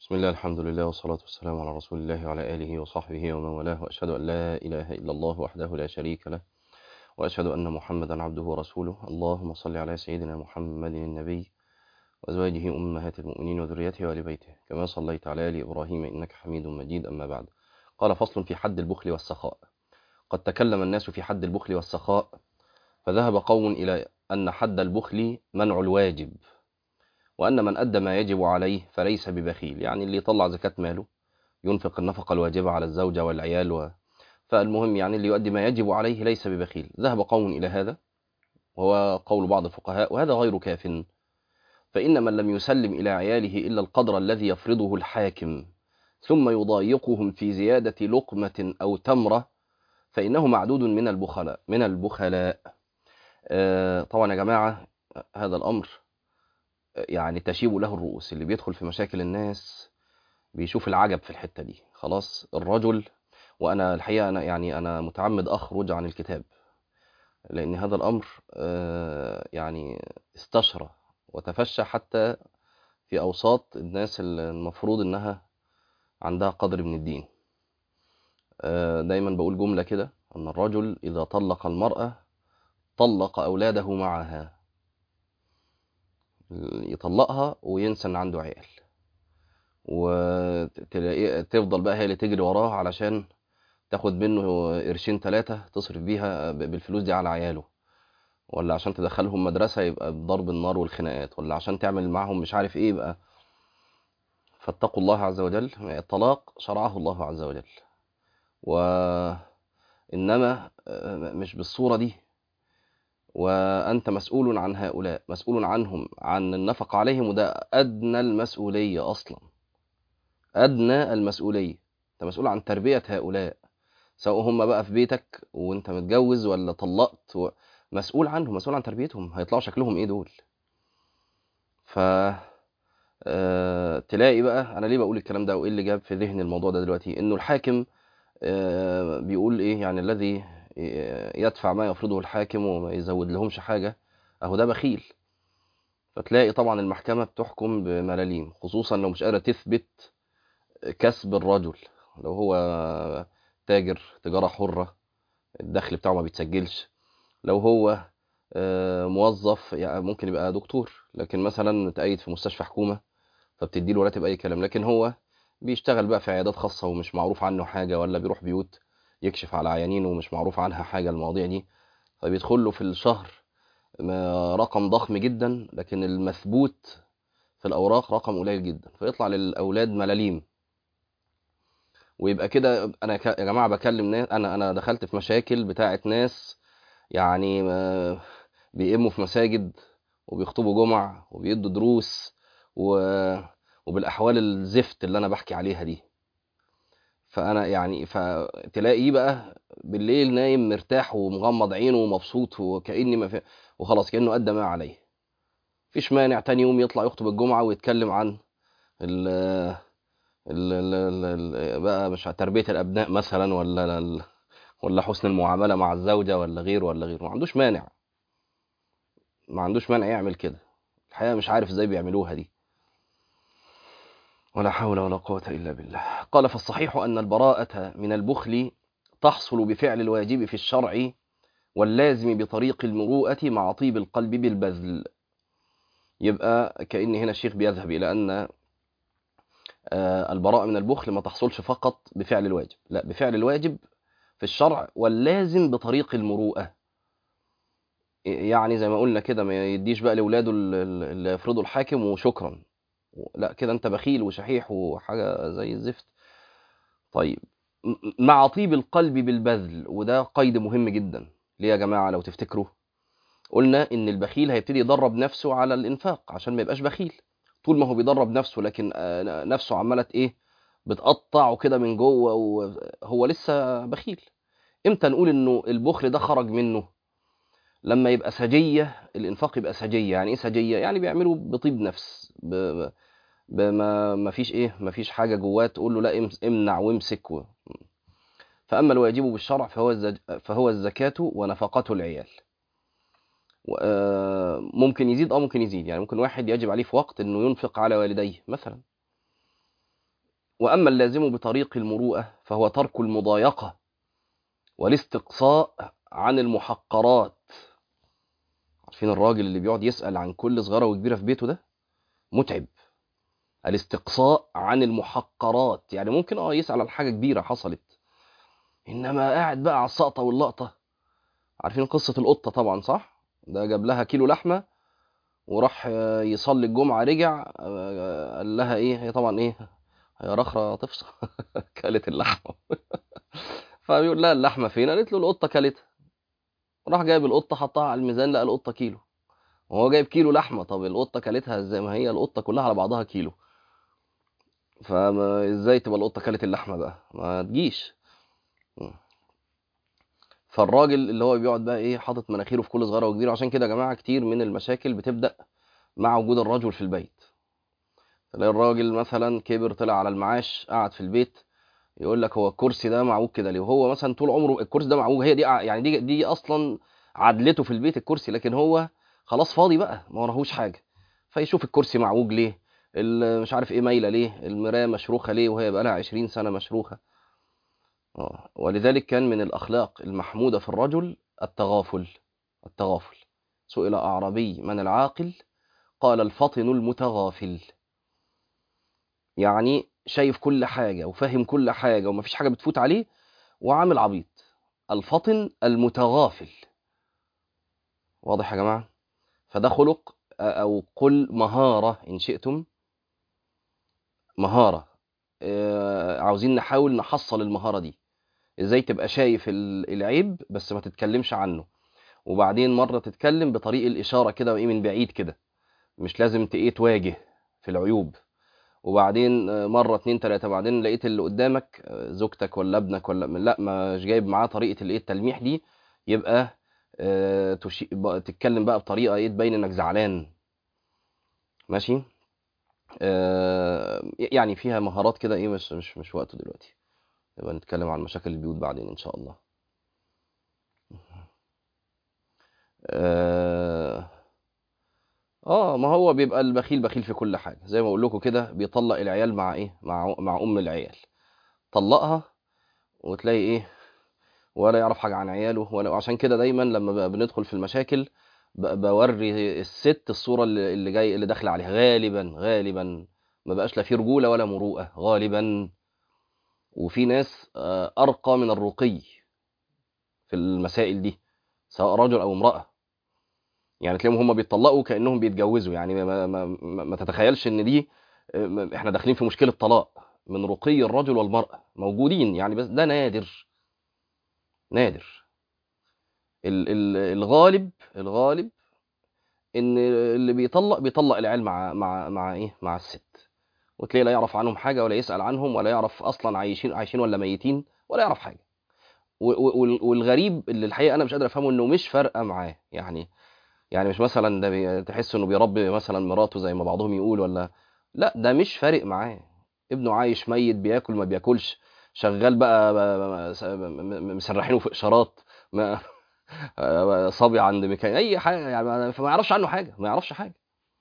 بسم الله الحمد لله والصلاة والسلام على رسول الله وعلى آله وصحبه ومن والاه وأشهد أن لا إله إلا الله وحده لا شريك له وأشهد أن محمدا عبده ورسوله اللهم صل على سيدنا محمد النبي وأزواجه أمهات المؤمنين وذريته وآل بيته كما صليت على آل إبراهيم إنك حميد مجيد أما بعد قال فصل في حد البخل والسخاء قد تكلم الناس في حد البخل والسخاء فذهب قوم إلى أن حد البخل منع الواجب وأن من أدى ما يجب عليه فليس ببخيل يعني اللي يطلع زكاة ماله ينفق النفقة الواجبة على الزوجة والعيال و... فالمهم يعني اللي يؤدي ما يجب عليه ليس ببخيل ذهب قوم إلى هذا وهو قول بعض الفقهاء وهذا غير كاف فإن من لم يسلم إلى عياله إلا القدر الذي يفرضه الحاكم ثم يضايقهم في زيادة لقمة أو تمرة فإنه معدود من البخلاء من البخلاء آه طبعا يا جماعة هذا الأمر يعني تشيب له الرؤوس اللي بيدخل في مشاكل الناس بيشوف العجب في الحتة دي خلاص الرجل وأنا الحقيقة أنا يعني أنا متعمد أخرج عن الكتاب لأن هذا الأمر آه يعني استشرى وتفشى حتى في أوساط الناس اللي المفروض إنها عندها قدر من الدين آه دايما بقول جملة كده أن الرجل إذا طلق المرأة طلق أولاده معها يطلقها وينسى ان عنده عيال وتفضل بقى هي اللي تجري وراه علشان تاخد منه قرشين ثلاثة تصرف بيها بالفلوس دي على عياله ولا عشان تدخلهم مدرسة يبقى بضرب النار والخناقات ولا عشان تعمل معهم مش عارف ايه يبقى فاتقوا الله عز وجل الطلاق شرعه الله عز وجل وإنما مش بالصورة دي وأنت مسؤول عن هؤلاء مسؤول عنهم عن النفقة عليهم وده أدنى المسؤولية أصلا أدنى المسؤولية أنت مسؤول عن تربية هؤلاء سواء هم بقى في بيتك وأنت متجوز ولا طلقت و... مسؤول عنهم مسؤول عن تربيتهم هيطلعوا شكلهم إيه دول ف أه... تلاقي بقى أنا ليه بقول الكلام ده وإيه اللي جاب في ذهن الموضوع ده دلوقتي إنه الحاكم أه... بيقول إيه يعني الذي يدفع ما يفرضه الحاكم وما يزود لهمش حاجة اهو ده بخيل فتلاقي طبعا المحكمة بتحكم بملاليم خصوصا لو مش قادرة تثبت كسب الرجل لو هو تاجر تجارة حرة الدخل بتاعه ما بيتسجلش لو هو موظف يعني ممكن يبقى دكتور لكن مثلا متقيد في مستشفى حكومة فبتدي له راتب اي كلام لكن هو بيشتغل بقى في عيادات خاصة ومش معروف عنه حاجة ولا بيروح بيوت يكشف على عيانين ومش معروف عنها حاجة المواضيع دي فبيدخل له في الشهر رقم ضخم جدا لكن المثبوت في الأوراق رقم قليل جدا فيطلع للأولاد ملاليم ويبقى كده أنا يا جماعة بكلم ناس أنا أنا دخلت في مشاكل بتاعة ناس يعني بيقموا في مساجد وبيخطبوا جمع وبيدوا دروس و... وبالأحوال الزفت اللي أنا بحكي عليها دي فانا يعني فتلاقيه بقى بالليل نايم مرتاح ومغمض عينه ومبسوط وكاني ما في وخلاص كانه ادى ما عليه مفيش مانع تاني يوم يطلع يخطب الجمعه ويتكلم عن ال ال ال ال بقى مش تربيه الابناء مثلا ولا ولا حسن المعامله مع الزوجه ولا غيره ولا غيره ما عندوش مانع ما عندوش مانع يعمل كده الحقيقه مش عارف ازاي بيعملوها دي ولا حول ولا قوة إلا بالله قال فالصحيح أن البراءة من البخل تحصل بفعل الواجب في الشرع واللازم بطريق المروءة مع طيب القلب بالبذل يبقى كأن هنا الشيخ بيذهب إلى أن البراءة من البخل ما تحصلش فقط بفعل الواجب لا بفعل الواجب في الشرع واللازم بطريق المروءة يعني زي ما قلنا كده ما يديش بقى لأولاده اللي يفرضوا الحاكم وشكرا لا كده انت بخيل وشحيح وحاجة زي الزفت طيب مع طيب القلب بالبذل وده قيد مهم جدا ليه يا جماعة لو تفتكروا قلنا ان البخيل هيبتدي يدرب نفسه على الانفاق عشان ما يبقاش بخيل طول ما هو بيدرب نفسه لكن نفسه عمالة ايه بتقطعه كده من جوه وهو لسه بخيل امتى نقول انه البخل ده خرج منه لما يبقى سجية الانفاق يبقى سجية يعني ايه سجية يعني بيعملوا بطيب نفس ب... بما ما فيش ايه ما فيش حاجه جواه تقول له لا امنع وامسك و... فاما الواجب بالشرع فهو الزج... فهو الزكاه ونفقته العيال ممكن يزيد اه ممكن يزيد يعني ممكن واحد يجب عليه في وقت انه ينفق على والديه مثلا وأما اللازم بطريق المروءة فهو ترك المضايقة والاستقصاء عن المحقرات عارفين الراجل اللي بيقعد يسأل عن كل صغيرة وكبيرة في بيته ده متعب الاستقصاء عن المحقرات يعني ممكن اه يسأل عن حاجة كبيرة حصلت انما قاعد بقى على السقطة واللقطة عارفين قصة القطة طبعا صح ده جاب لها كيلو لحمة وراح يصلي الجمعة رجع قال لها ايه هي طبعا ايه هي رخرة تفصل كلت اللحمة فبيقول لها اللحمة فين قالت له القطة كلتها راح جايب القطة حطها على الميزان لقى القطة كيلو وهو جايب كيلو لحمة طب القطة كلتها ازاي ما هي القطة كلها على بعضها كيلو فازاي تبقى القطة كلت اللحمة بقى ما تجيش فالراجل اللي هو بيقعد بقى ايه حاطط مناخيره في كل صغيره وكبيره عشان كده يا جماعه كتير من المشاكل بتبدا مع وجود الرجل في البيت تلاقي الراجل مثلا كبر طلع على المعاش قعد في البيت يقول لك هو الكرسي ده معوج كده ليه وهو مثلا طول عمره الكرسي ده معوج هي دي يعني دي دي اصلا عدلته في البيت الكرسي لكن هو خلاص فاضي بقى ما وراهوش حاجه فيشوف الكرسي معوج ليه مش عارف ايه مايله ليه المرايه مشروخه ليه وهي بقى لها 20 سنه مشروخه آه. ولذلك كان من الأخلاق المحمودة في الرجل التغافل التغافل سئل أعربي من العاقل قال الفطن المتغافل يعني شايف كل حاجة وفاهم كل حاجة ومفيش حاجة بتفوت عليه وعامل عبيط الفطن المتغافل واضح يا جماعة فده خلق أو قل مهارة إن شئتم مهارة عاوزين نحاول نحصل المهارة دي ازاي تبقى شايف العيب بس ما تتكلمش عنه وبعدين مرة تتكلم بطريق الإشارة كده وإيه من بعيد كده مش لازم تإيه تواجه في العيوب وبعدين مرة اتنين تلاتة بعدين لقيت اللي قدامك زوجتك ولا ابنك ولا لا مش جايب معاه طريقة الايه التلميح دي يبقى اه تشي... تتكلم بقى بطريقة ايه تبين انك زعلان ماشي اه يعني فيها مهارات كده ايه مش مش مش وقته دلوقتي يبقى نتكلم عن مشاكل البيوت بعدين ان شاء الله اه, آه ما هو بيبقى البخيل بخيل في كل حاجه زي ما اقول لكم كده بيطلق العيال مع ايه مع مع ام العيال طلقها وتلاقي ايه ولا يعرف حاجه عن عياله ولا عشان كده دايما لما بندخل في المشاكل بوري الست الصوره اللي, اللي جاي اللي داخله عليها غالبا غالبا ما بقاش لا في رجوله ولا مروءه غالبا وفي ناس ارقى من الرقي في المسائل دي سواء رجل او امراه يعني تلاقيهم هم بيتطلقوا كانهم بيتجوزوا يعني ما, ما, ما, ما تتخيلش ان دي احنا داخلين في مشكله طلاق من رقي الرجل والمراه موجودين يعني بس ده نادر نادر ال ال الغالب الغالب ان اللي بيطلق بيطلق العيال مع مع مع ايه مع الست وتلاقيه لا يعرف عنهم حاجه ولا يسال عنهم ولا يعرف اصلا عايشين عايشين ولا ميتين ولا يعرف حاجه والغريب اللي الحقيقه انا مش قادر افهمه انه مش فارقه معاه يعني يعني مش مثلا ده بي... تحس انه بيربي مثلا مراته زي ما بعضهم يقول ولا لا ده مش فارق معاه ابنه عايش ميت بياكل ما بياكلش شغال بقى مسرحينه في اشارات ما صبي عند مكان اي حاجه يعني ما يعرفش عنه حاجه ما يعرفش حاجه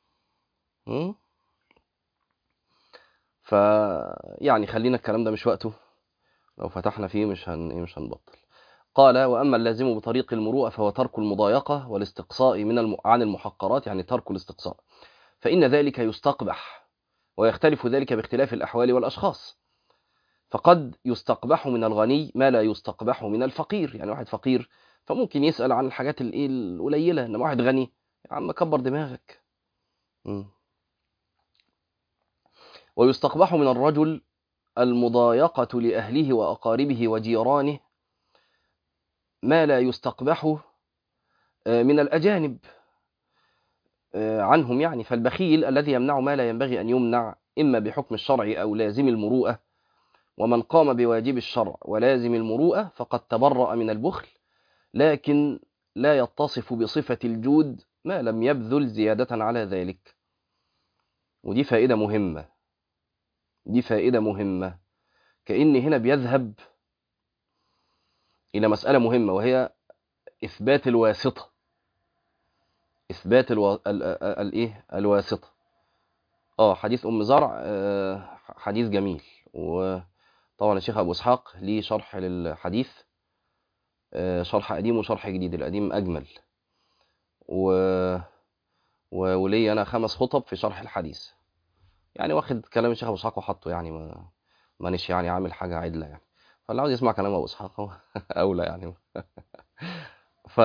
ف يعني خلينا الكلام ده مش وقته لو فتحنا فيه مش هن مش هنبطل قال واما اللازم بطريق المروءه فهو ترك المضايقه والاستقصاء من الم... عن المحقرات يعني ترك الاستقصاء فان ذلك يستقبح ويختلف ذلك باختلاف الاحوال والاشخاص فقد يستقبح من الغني ما لا يستقبح من الفقير يعني واحد فقير فممكن يسال عن الحاجات الايه القليله انما واحد غني يا عم كبر دماغك م. ويستقبح من الرجل المضايقة لأهله وأقاربه وجيرانه ما لا يستقبح من الأجانب عنهم يعني فالبخيل الذي يمنع ما لا ينبغي أن يمنع إما بحكم الشرع أو لازم المروءة ومن قام بواجب الشرع ولازم المروءة فقد تبرأ من البخل لكن لا يتصف بصفة الجود ما لم يبذل زيادة على ذلك ودي فائدة مهمة دي فائدة مهمة كأن هنا بيذهب إلى مسألة مهمة وهي إثبات الواسطة إثبات الو... ال... الإيه الواسطة آه حديث أم زرع آه حديث جميل وطبعا الشيخ ابو اسحاق ليه شرح للحديث آه، شرح قديم وشرح جديد القديم اجمل و... و... ولي انا خمس خطب في شرح الحديث يعني واخد كلام الشيخ ابو اسحاق وحطه يعني ما مانيش يعني عامل حاجه عدله يعني فاللي عاوز يسمع كلام ابو اسحاق هو اولى يعني ف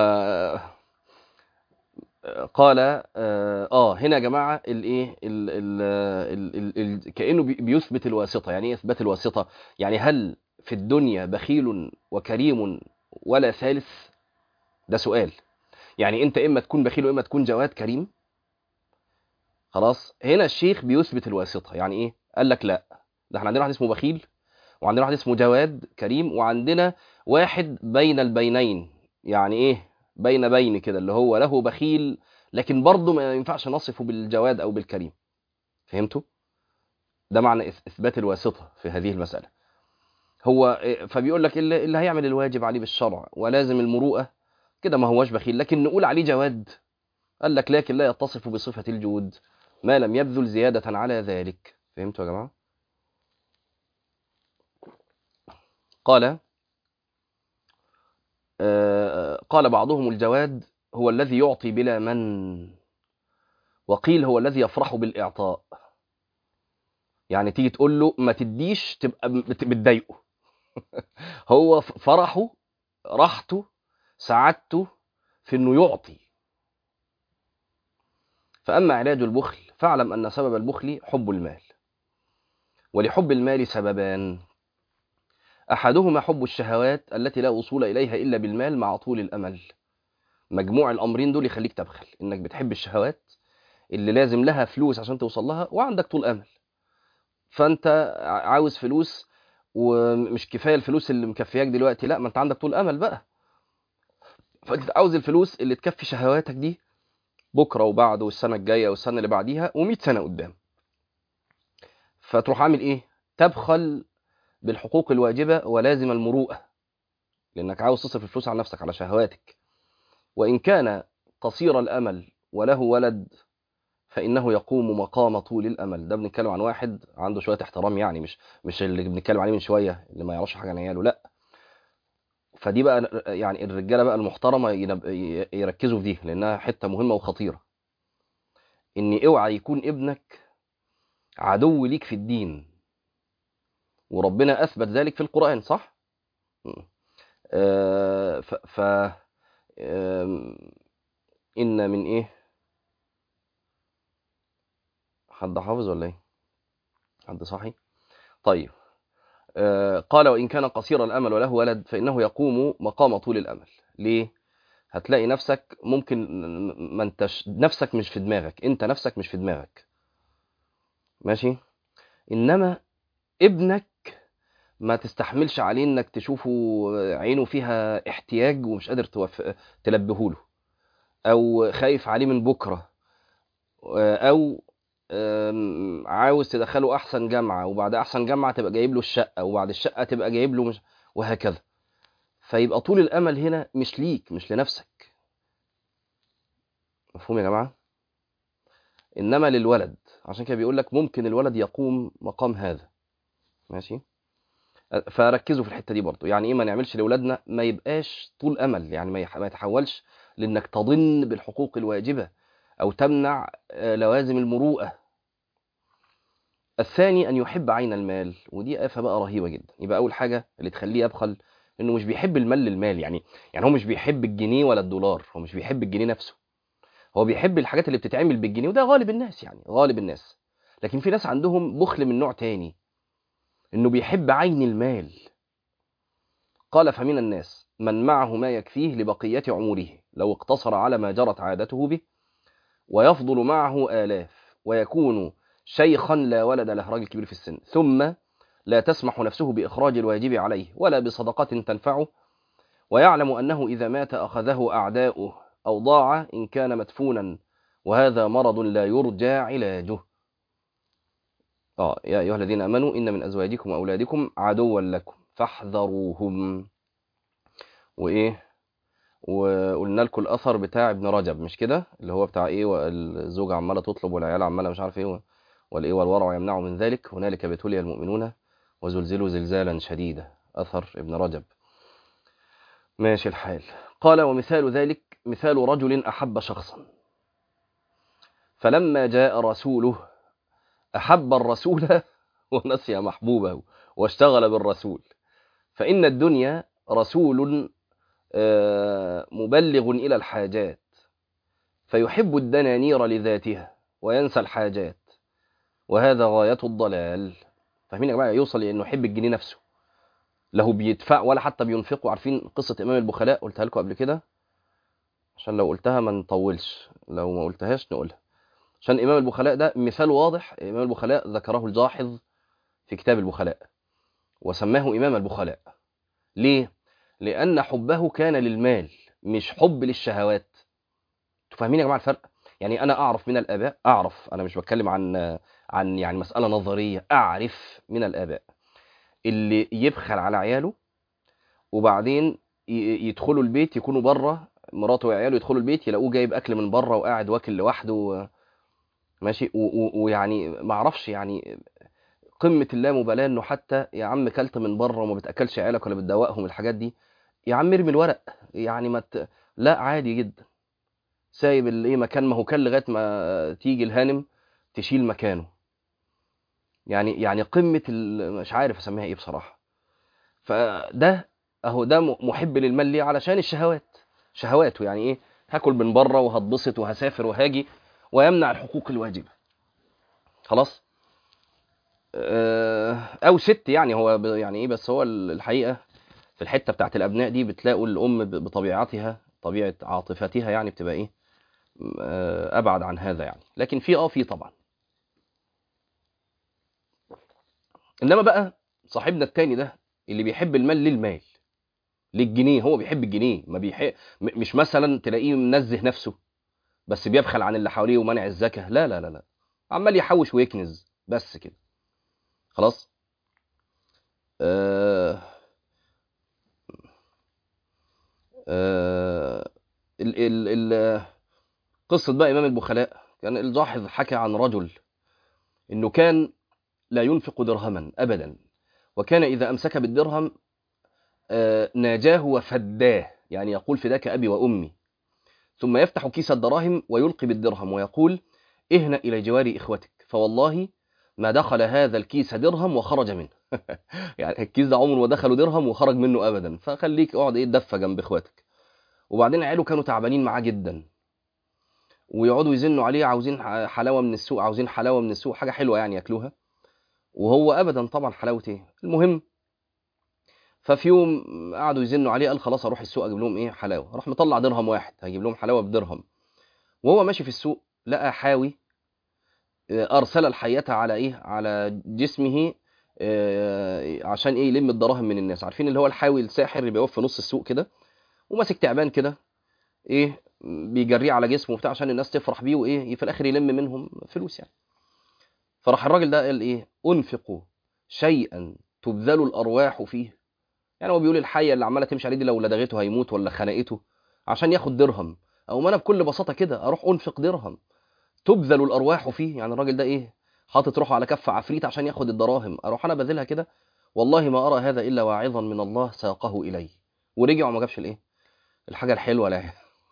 قال اه آه، هنا يا جماعه الايه ال ال ال ال ال كانه بي- بيثبت الواسطه يعني ايه اثبات الواسطه يعني هل في الدنيا بخيل وكريم ولا ثالث ده سؤال يعني انت اما تكون بخيل واما تكون جواد كريم خلاص هنا الشيخ بيثبت الواسطه يعني ايه قال لك لا ده احنا عندنا واحد اسمه بخيل وعندنا واحد اسمه جواد كريم وعندنا واحد بين البينين يعني ايه بين بين كده اللي هو له بخيل لكن برضه ما ينفعش نصفه بالجواد او بالكريم فهمتوا ده معنى إث- اثبات الواسطه في هذه المساله هو إيه، فبيقول لك اللي, اللي هيعمل الواجب عليه بالشرع ولازم المروءه كده ما هوش بخيل لكن نقول عليه جواد قال لك لكن لا يتصف بصفه الجود ما لم يبذل زياده على ذلك فهمتوا يا جماعه قال آه، قال بعضهم الجواد هو الذي يعطي بلا من وقيل هو الذي يفرح بالإعطاء يعني تيجي تقول له ما تديش تبقى بت- بتضايقه هو ف- فرحه راحته سعادته في انه يعطي فأما علاج البخل فاعلم أن سبب البخل حب المال ولحب المال سببان أحدهما حب الشهوات التي لا وصول إليها إلا بالمال مع طول الأمل مجموع الأمرين دول يخليك تبخل إنك بتحب الشهوات اللي لازم لها فلوس عشان توصل لها وعندك طول أمل فأنت ع- عاوز فلوس ومش كفاية الفلوس اللي مكفياك دلوقتي لا ما أنت عندك طول أمل بقى فأنت عاوز الفلوس اللي تكفي شهواتك دي بكرة وبعده والسنة الجاية والسنة اللي بعديها و100 سنة قدام فتروح عامل إيه؟ تبخل بالحقوق الواجبة ولازم المروءة لأنك عاوز تصرف الفلوس على نفسك على شهواتك وإن كان قصير الأمل وله ولد فإنه يقوم مقام طول الأمل ده بنتكلم عن واحد عنده شوية احترام يعني مش مش اللي بنتكلم عليه من شوية اللي ما يعرفش حاجة عن عياله لا فدي بقى يعني الرجالة بقى المحترمة ينب- ي- يركزوا في دي لأنها حتة مهمة وخطيرة إن اوعى يكون ابنك عدو ليك في الدين وربنا أثبت ذلك في القرآن صح؟ م. آه، ف, ف آم، إن من إيه؟ حد حافظ ولا إيه؟ حد صحي؟ طيب آه، قال وإن كان قصير الأمل وله ولد فإنه يقوم مقام طول الأمل ليه؟ هتلاقي نفسك ممكن ما انتش نفسك مش في دماغك انت نفسك مش في دماغك ماشي انما ابنك ما تستحملش عليه انك تشوفه عينه فيها احتياج ومش قادر توف... تلبيه له او خايف عليه من بكره او أم، عاوز تدخله احسن جامعه وبعد احسن جامعه تبقى جايب له الشقه وبعد الشقه تبقى جايب له مش... وهكذا فيبقى طول الامل هنا مش ليك مش لنفسك مفهوم يا جماعه انما للولد عشان كده بيقول لك ممكن الولد يقوم مقام هذا ماشي فركزوا في الحته دي برضو يعني ايه ما نعملش لاولادنا ما يبقاش طول امل يعني ما يح- ما يتحولش لانك تضن بالحقوق الواجبه او تمنع آه، لوازم المروءه الثاني ان يحب عين المال ودي آفة بقى رهيبه جدا يبقى اول حاجه اللي تخليه يبخل انه مش بيحب المال للمال يعني يعني هو مش بيحب الجنيه ولا الدولار هو مش بيحب الجنيه نفسه هو بيحب الحاجات اللي بتتعمل بالجنيه وده غالب الناس يعني غالب الناس لكن في ناس عندهم بخل من نوع تاني انه بيحب عين المال قال فمن الناس من معه ما يكفيه لبقية عمره لو اقتصر على ما جرت عادته به ويفضل معه آلاف ويكون شيخا لا ولد له راجل كبير في السن ثم لا تسمح نفسه بإخراج الواجب عليه ولا بصدقة تنفعه ويعلم أنه إذا مات أخذه أعداؤه أو ضاع إن كان مدفونا وهذا مرض لا يرجى علاجه آه يا أيها الذين آمنوا إن من أزواجكم وأولادكم عدوا لكم فاحذروهم وإيه وقلنا لكم الأثر بتاع ابن رجب مش كده اللي هو بتاع إيه والزوجة عمالة تطلب والعيال عمالة مش عارف إيه والإيه والورع يمنع من ذلك هنالك ابتلي المؤمنون وزلزلوا زلزالا شديدا أثر ابن رجب ماشي الحال قال ومثال ذلك مثال رجل أحب شخصا فلما جاء رسوله أحب الرسول ونسي محبوبه واشتغل بالرسول فإن الدنيا رسول مبلغ إلى الحاجات فيحب الدنانير لذاتها وينسى الحاجات وهذا غاية الضلال فاهمين يا جماعة يوصل لأنه يحب الجنيه نفسه له بيدفع ولا حتى بينفقوا عارفين قصة إمام البخلاء قلتها لكم قبل كده عشان لو قلتها ما نطولش لو ما قلتهاش نقولها عشان إمام البخلاء ده مثال واضح إمام البخلاء ذكره الجاحظ في كتاب البخلاء وسماه إمام البخلاء ليه؟ لأن حبه كان للمال مش حب للشهوات فاهمين يا جماعة الفرق؟ يعني أنا أعرف من الآباء أعرف أنا مش بتكلم عن عن يعني مسألة نظرية أعرف من الآباء اللي يبخل على عياله وبعدين يدخلوا البيت يكونوا بره مراته وعياله يدخلوا البيت يلاقوه جايب أكل من بره وقاعد واكل لوحده ماشي ويعني ما اعرفش يعني قمه اللامبالاه انه حتى يا عم كلت من بره وما بتاكلش عيالك ولا بتدوقهم الحاجات دي يا عم ارمي الورق يعني ما ت... لا عادي جدا سايب الايه مكان ما هو كان لغايه ما تيجي الهانم تشيل مكانه يعني يعني قمه ال... مش عارف اسميها ايه بصراحه فده اهو ده محب للمال ليه علشان الشهوات شهواته يعني ايه هاكل من بره وهتبسط وهسافر وهاجي ويمنع الحقوق الواجبه خلاص او ست يعني هو يعني ايه بس هو الحقيقه في الحته بتاعت الابناء دي بتلاقوا الام بطبيعتها طبيعه عاطفتها يعني بتبقى ايه ابعد عن هذا يعني لكن في اه في طبعا انما بقى صاحبنا التاني ده اللي بيحب المال للمال للجنيه هو بيحب الجنيه ما بيحب مش مثلا تلاقيه منزه نفسه بس بيبخل عن اللي حواليه ومنع الزكاه لا لا لا لا عمال يحوش ويكنز بس كده خلاص آه آه ال ال ال قصة بقى إمام البخلاء كان الجاحظ حكى عن رجل إنه كان لا ينفق درهما أبدا وكان إذا أمسك بالدرهم آه ناجاه وفداه يعني يقول فداك أبي وأمي ثم يفتح كيس الدراهم ويلقي بالدرهم ويقول اهنأ إلى جوار إخوتك فوالله ما دخل هذا الكيس درهم وخرج منه يعني الكيس ده عمره ما دخله درهم وخرج منه ابدا فخليك اقعد ايه دفه جنب اخواتك وبعدين عياله كانوا تعبانين معاه جدا ويقعدوا يزنوا عليه عاوزين حلاوه من السوق عاوزين حلاوه من السوق حاجه حلوه يعني ياكلوها وهو ابدا طبعا حلاوه ايه المهم ففي يوم قعدوا يزنوا عليه قال خلاص اروح السوق اجيب لهم ايه حلاوه راح مطلع درهم واحد هجيب لهم حلاوه بدرهم وهو ماشي في السوق لقى حاوي ارسل الحياه على ايه على جسمه عشان ايه يلم الدراهم من الناس عارفين اللي هو الحاوي الساحر اللي بيقف في نص السوق كده وماسك تعبان كده ايه بيجريه على جسمه وبتاع عشان الناس تفرح بيه وايه في الاخر يلم منهم فلوس يعني فراح الراجل ده قال ايه انفقوا شيئا تبذل الارواح فيه يعني هو بيقول الحيه اللي عماله تمشي عليه دي لو لدغته هيموت ولا خنقته عشان ياخد درهم او ما انا بكل بساطه كده اروح انفق درهم تبذل الارواح فيه يعني الراجل ده ايه حاطط روحه على كف عفريت عشان ياخد الدراهم اروح انا باذلها كده والله ما ارى هذا الا واعظا من الله ساقه الي ورجع وما جابش الايه الحاجه الحلوه لا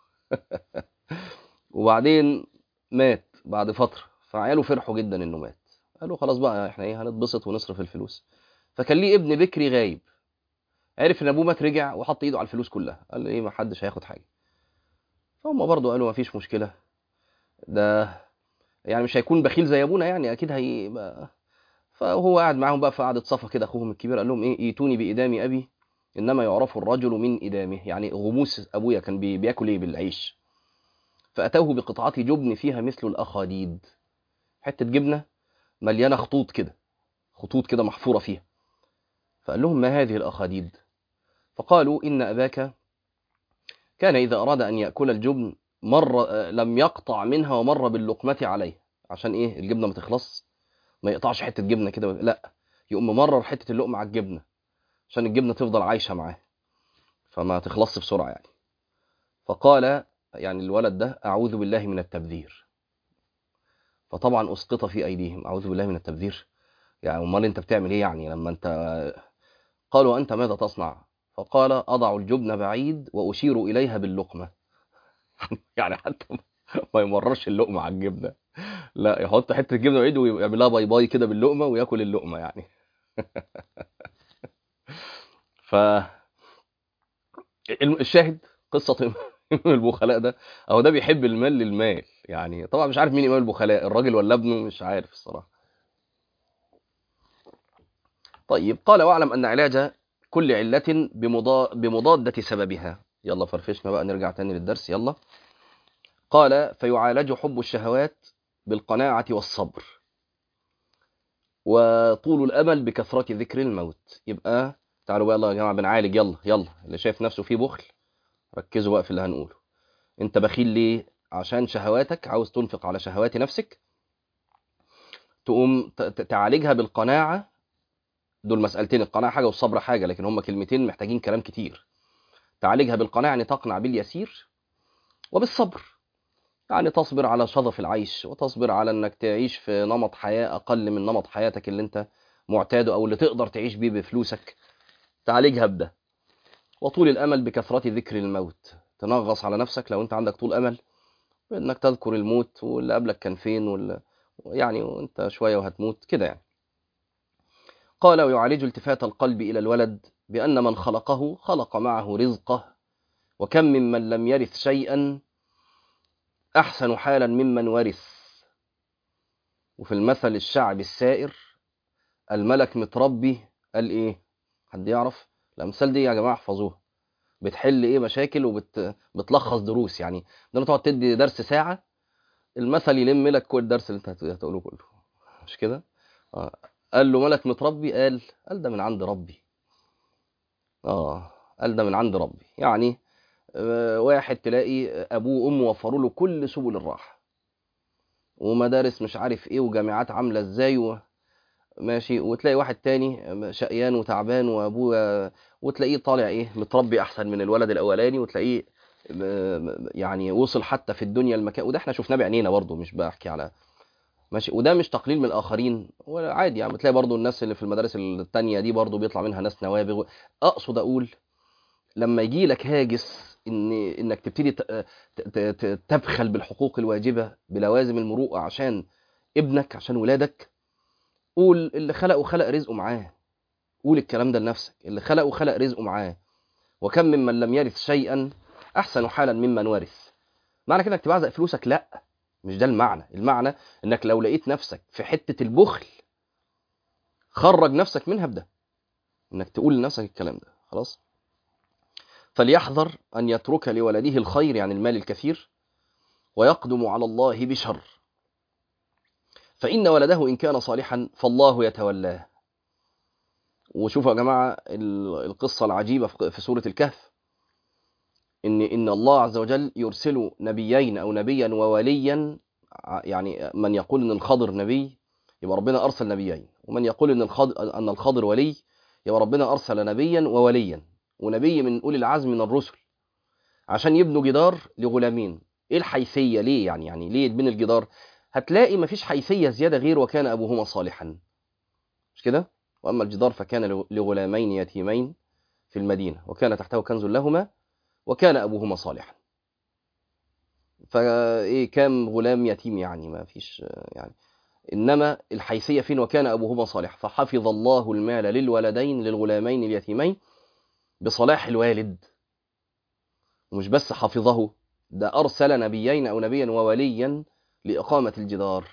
وبعدين مات بعد فتره فعياله فرحوا جدا انه مات قالوا خلاص بقى احنا ايه هنتبسط ونصرف الفلوس فكان ليه ابن بكري غايب عرف ان ابوه مات رجع وحط ايده على الفلوس كلها قال ايه ما حدش هياخد حاجه فهم برضه قالوا ما فيش مشكله ده يعني مش هيكون بخيل زي ابونا يعني اكيد هيبقى فهو قاعد معاهم بقى في قعده صفا كده اخوهم الكبير قال لهم ايه ايتوني بادام ابي انما يعرف الرجل من ادامه يعني غموس ابويا كان بي بياكل ايه بالعيش فاتوه بقطعه جبن فيها مثل الاخاديد حته جبنه مليانه خطوط كده خطوط كده محفوره فيها فقال لهم ما هذه الاخاديد فقالوا ان اباك كان اذا اراد ان ياكل الجبن مر لم يقطع منها ومر باللقمة عليه عشان ايه الجبنة ما تخلص ما يقطعش حتة جبنة كده لا يقوم ممرر حتة اللقمة على الجبنة عشان الجبنة تفضل عايشة معاه فما تخلصش بسرعة يعني فقال يعني الولد ده أعوذ بالله من التبذير فطبعا أسقط في أيديهم أعوذ بالله من التبذير يعني امال انت بتعمل ايه يعني لما انت قالوا انت ماذا تصنع فقال اضع الجبن بعيد واشير اليها باللقمه يعني حتى ما يمررش اللقمه على الجبنه لا يحط حته جبنه بعيد ويعمل لها باي باي كده باللقمه وياكل اللقمه يعني ف الشاهد قصه امام البخلاء ده اهو ده بيحب المال للمال يعني طبعا مش عارف مين امام البخلاء الراجل ولا ابنه مش عارف الصراحه طيب قال واعلم ان علاج كل عله بمضا... بمضاده سببها يلا فرفشنا بقى نرجع تاني للدرس يلا قال فيعالج حب الشهوات بالقناعه والصبر وطول الامل بكثره ذكر الموت يبقى تعالوا بقى يلا يا جماعه بنعالج يلا يلا اللي شايف نفسه فيه بخل ركزوا بقى في اللي هنقوله انت بخيل ليه عشان شهواتك عاوز تنفق على شهوات نفسك تقوم تعالجها بالقناعة دول مسألتين القناعة حاجة والصبر حاجة لكن هما كلمتين محتاجين كلام كتير تعالجها بالقناعة يعني تقنع باليسير وبالصبر يعني تصبر على شظف العيش وتصبر على انك تعيش في نمط حياة اقل من نمط حياتك اللي انت معتاده او اللي تقدر تعيش بيه بفلوسك تعالجها بده وطول الامل بكثرة ذكر الموت تنغص على نفسك لو انت عندك طول امل انك تذكر الموت واللي قبلك كان فين ولا يعني وانت شويه وهتموت كده يعني قال ويعالج التفات القلب الى الولد بان من خلقه خلق معه رزقه وكم ممن لم يرث شيئا احسن حالا ممن ورث وفي المثل الشعبي السائر الملك متربي قال ايه حد يعرف الامثال دي يا جماعه احفظوها بتحل ايه مشاكل وبتلخص دروس يعني ده تقعد تدي درس ساعه المثل يلم لك كل الدرس اللي انت هتقوله كله مش كده آه. قال له ملك متربي قال قال ده من عند ربي اه قال ده من عند ربي يعني آه واحد تلاقي ابوه وامه وفروا له كل سبل الراحه ومدارس مش عارف ايه وجامعات عامله ازاي و... ماشي وتلاقي واحد تاني شقيان وتعبان وابوه وتلاقيه طالع ايه متربي احسن من الولد الاولاني وتلاقيه يعني وصل حتى في الدنيا المكان وده احنا شفناه بعينينا برضه مش بحكي على ماشي وده مش تقليل من الاخرين ولا عادي يعني بتلاقي برضه الناس اللي في المدارس التانية دي برضه بيطلع منها ناس نوابغ اقصد اقول لما يجي لك هاجس ان انك تبتدي تبخل بالحقوق الواجبه بلوازم المروءه عشان ابنك عشان ولادك قول اللي خلقه خلق رزقه معاه قول الكلام ده لنفسك اللي خلقه خلق رزقه معاه وكم ممن لم يرث شيئا احسن حالا ممن ورث معنى كده انك تبعزق فلوسك لا مش ده المعنى المعنى انك لو لقيت نفسك في حته البخل خرج نفسك منها بده انك تقول لنفسك الكلام ده خلاص فليحذر ان يترك لولده الخير يعني المال الكثير ويقدم على الله بشر فإن ولده إن كان صالحا فالله يتولاه وشوفوا يا جماعة القصة العجيبة في سورة الكهف إن إن الله عز وجل يرسل نبيين أو نبيا ووليا يعني من يقول إن الخضر نبي يبقى ربنا أرسل نبيين ومن يقول إن الخضر أن الخضر ولي يبقى ربنا أرسل نبيا ووليا ونبي من أولي العزم من الرسل عشان يبنوا جدار لغلامين إيه الحيثية ليه يعني يعني ليه يتبني الجدار هتلاقي مفيش حيثية زيادة غير وكان أبوهما صالحا مش كده؟ وأما الجدار فكان لغلامين يتيمين في المدينة وكان تحته كنز لهما وكان أبوهما صالحا فإيه كام غلام يتيم يعني ما فيش يعني إنما الحيثية فين وكان أبوهما صالح فحفظ الله المال للولدين للغلامين اليتيمين بصلاح الوالد ومش بس حفظه ده أرسل نبيين أو نبيا ووليا لإقامة الجدار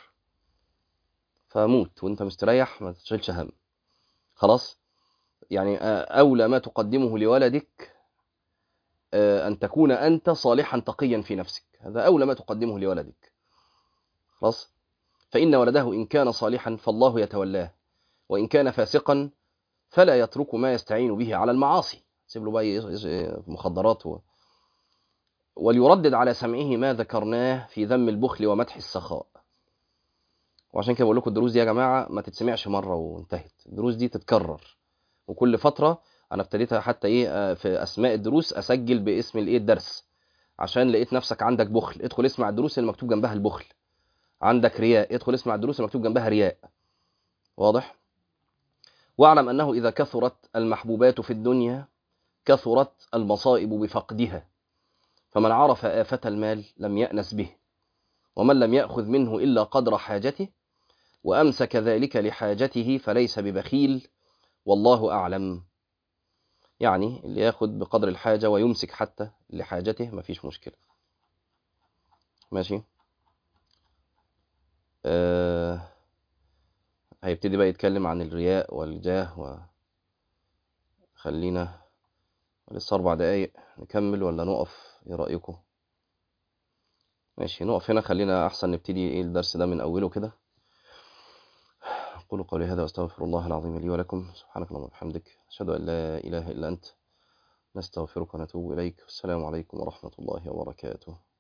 فموت وانت مستريح ما تشيلش هم خلاص يعني أولى ما تقدمه لولدك أن تكون أنت صالحا تقيا في نفسك هذا أولى ما تقدمه لولدك خلاص فإن ولده إن كان صالحا فالله يتولاه وإن كان فاسقا فلا يترك ما يستعين به على المعاصي سيب له بقى مخدرات و... وليردد على سمعه ما ذكرناه في ذم البخل ومدح السخاء وعشان كده بقول لكم الدروس دي يا جماعه ما تتسمعش مره وانتهت الدروس دي تتكرر وكل فتره انا ابتديتها حتى ايه في اسماء الدروس اسجل باسم الايه الدرس عشان لقيت نفسك عندك بخل ادخل اسمع الدروس اللي مكتوب جنبها البخل عندك رياء ادخل اسمع الدروس اللي مكتوب جنبها رياء واضح واعلم أنه إذا كثرت المحبوبات في الدنيا كثرت المصائب بفقدها فمن عرف آفة المال لم يأنس به ومن لم يأخذ منه إلا قدر حاجته وأمسك ذلك لحاجته فليس ببخيل والله أعلم يعني اللي ياخد بقدر الحاجة ويمسك حتى لحاجته مفيش مشكلة ماشي آه هيبتدي بقى يتكلم عن الرياء والجاه و خلينا لسه أربع دقايق نكمل ولا نقف ايه رأيكم ماشي نقف هنا خلينا أحسن نبتدي ايه الدرس ده من أوله كده أقول قولي هذا وأستغفر الله العظيم لي ولكم سبحانك اللهم وبحمدك أشهد أن لا إله إلا أنت نستغفرك ونتوب إليك والسلام عليكم ورحمة الله وبركاته